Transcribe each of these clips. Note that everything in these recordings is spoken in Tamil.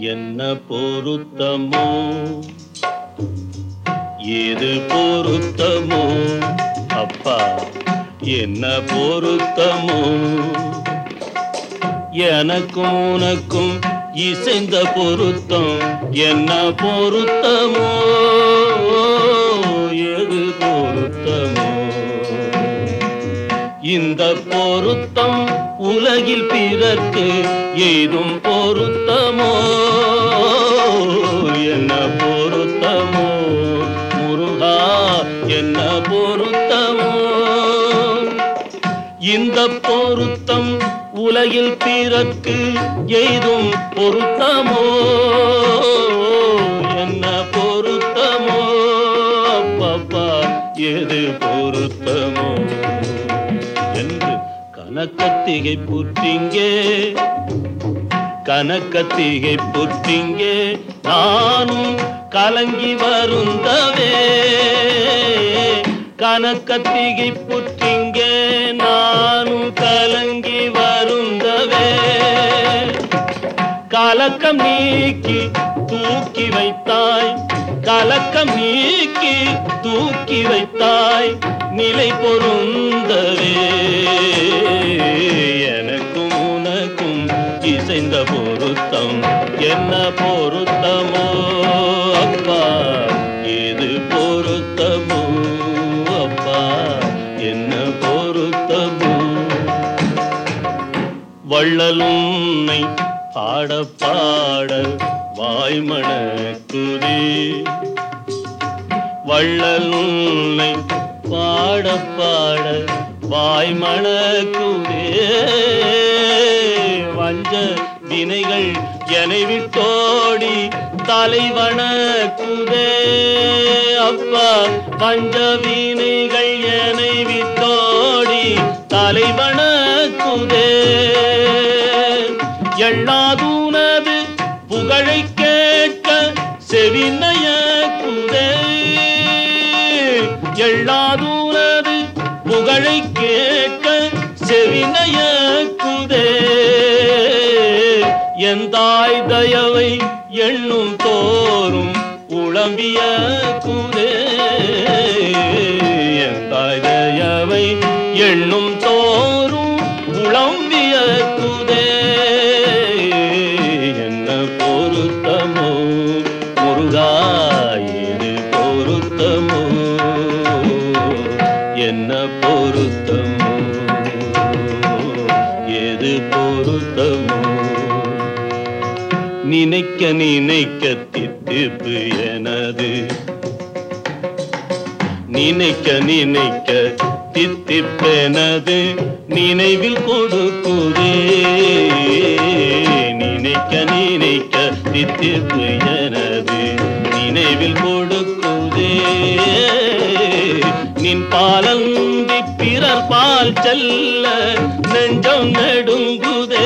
என்ன பொருத்தமோ ஏது பொருத்தமோ அப்பா என்ன பொருத்தமோ எனக்கும் உனக்கும் இசைந்த பொருத்தம் என்ன பொருத்தமோ எது பொருத்தமோ இந்த பொருத்தம் உலகில் பிறர்க்கு ஏதும் பொருத்தமோ என்ன பொருத்தமோ முருகா என்ன பொருத்தமோ இந்த பொருத்தம் உலகில் பிறர்க்கு ஏதும் பொருத்தமோ என்ன பொருத்தமோ அப்பப்பா எது பொருத்தமோ என்று கனக்கத்திகை புற்றிங்கே கனக்கத்திகை புற்றிங்கே நானும் கலங்கி வருந்தவே கனக்கத்திகை புற்றிங்கே நானும் கலங்கி வருந்தவே கலக்கம் நீக்கி தூக்கி வைத்தாய் கலக்கம் நீக்கி தூக்கி வைத்தாய் நிலை பொருந்தவே எனக்கும் உனக்கும் இசைந்த பொருத்தம் என்ன பொருத்தமோ அப்பா ஏது பொருத்தமோ அப்பா என்ன பொருத்தமோ வள்ளலுன்னை பாட பாட வாய்மணக்குதே வள்ளலுன்னை பாட பாட வாய்மணக்குதே வஞ்ச வினைகள் என்னை விட்டோடி தலைவணக்குதே அப்பா பஞ்ச வினைகள் என்னை விட்டோடி தலைவணக்குதே எண்ணாதூனது புகழை கேட்க செவிநய குதே எண்ணாதூனது புகழை கேட்க செவிநய குதே என் தாய் தயவை எண்ணும் தோறும் உளம்பிய குதே என் தாய் தயவை எண்ணும் தோறும் உளம்பிய குதே என்ன பொருத்தமோ முருகா இது பொருத்தமோ என்ன பொருத்தமோ எது பொருத்தமோ நினைக்க நினைக்க தித்திப்பு எனது நினைக்க நினைக்க தித்திப்பெனது நினைவில் கொடுக்குதே நினைக்க நினைக்க தித்திப்பு எனது நினைவில் கொடுக்குதே நின் பாலந்தி பிறர் பால் செல்ல நெஞ்சம் நடுங்குதே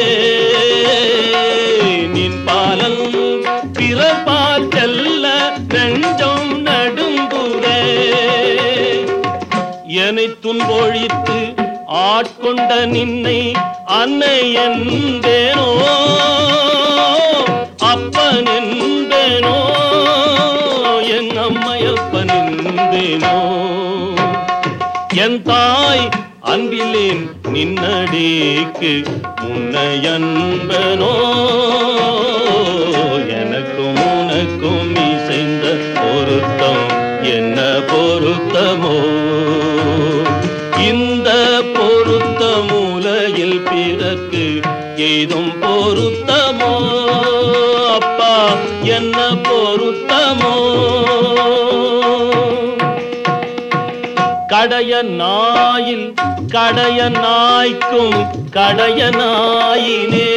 நின் பாலன் பிறர் பால் செல்ல நெஞ்சம் நடுங்குதே என்னை துன்பொழித்து ஆட்கொண்ட நின்னை அன்னை என்பேனோ அப்பன் என்பேனோ என் அம்மையப்பன் என்பேனோ என் தாய் அன்பிலேன் நின்னடிக்கு முன்னையன்பனோ எனக்கும் உனக்கும் இசைந்த பொருத்தம் என்ன பொருத்தமோ இந்த பொருத்த மூலையில் பிறக்கு ஏதும் பொருத்தமோ அப்பா என்ன பொருத்தமோ கடைய நாயில் கடைய நாய்க்கும் கடைய நாயினே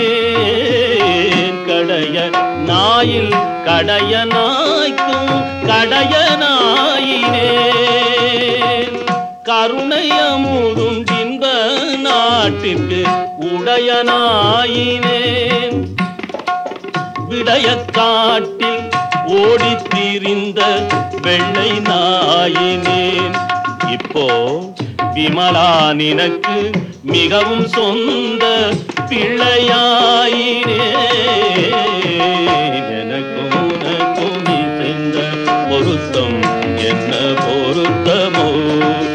கடைய நாயில் கடைய நாய்க்கும் கடைய நாயினே கருணை அமுதும் இன்ப நாட்டிற்கு உடையனாயினேன் விடைய காட்டில் ஓடித் திரிந்த வெள்ளை நாயினேன் இப்போ விமலா நினக்கு மிகவும் சொந்த பிள்ளையாயினே சொந்தம் என்ன பொருத்தமோ